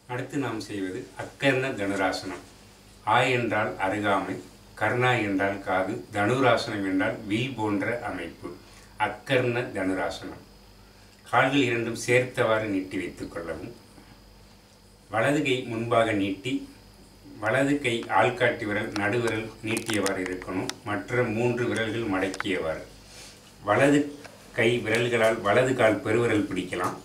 அடுத்து நாம் செய்வது அக்கர்ண தனுராசனம் ஆ என்றால் அருகாமை கர்ணா என்றால் காது தனுராசனம் என்றால் வில் போன்ற அமைப்பு அக்கர்ண தனுராசனம் கால்கள் இரண்டும் சேர்த்தவாறு நீட்டி வைத்துக் கொள்ளவும் வலது கை முன்பாக நீட்டி வலது கை ஆள்காட்டி விரல் நடுவிரல் நீட்டியவாறு இருக்கணும் மற்ற மூன்று விரல்கள் மடக்கியவாறு வலது கை விரல்களால் வலது கால் பெருவிரல் பிடிக்கலாம்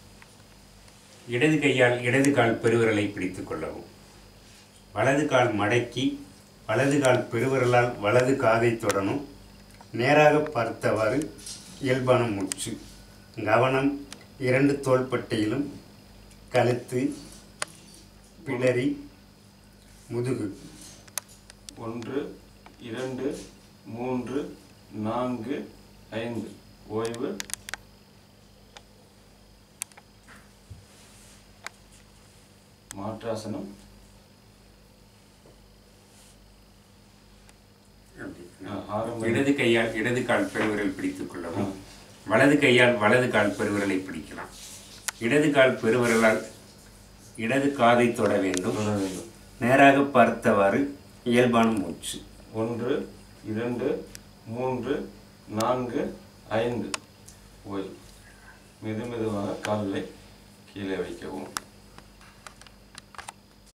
இடது கையால் இடது கால் பெருவிரலை பிடித்துக் கொள்ளவும் வலது கால் மடக்கி வலது கால் பெருவிரலால் வலது காதை தொடணும் நேராக பார்த்தவாறு இயல்பான மூச்சு கவனம் இரண்டு தோள்பட்டையிலும் கழுத்து பிடரி முதுகு ஒன்று இரண்டு மூன்று நான்கு ஐந்து ஓய்வு மாற்றாசனம் ஆ, ஆரம்ப இடது கையால் இடது கால் பெருவிரல் பிடித்துக் கொள்ளவும் வலது கையால் வலது கால் பெருவிரலை பிடிக்கலாம் இடது கால் பெருவிரலால் இடது காதை தொட வேண்டும் தொடர வேண்டும் நேராக பார்த்தவாறு இயல்பான மூச்சு ஒன்று இரண்டு மூன்று நான்கு ஐந்து ஓய்வு மெது மெதுவாக கால்களை கீழே வைக்கவும்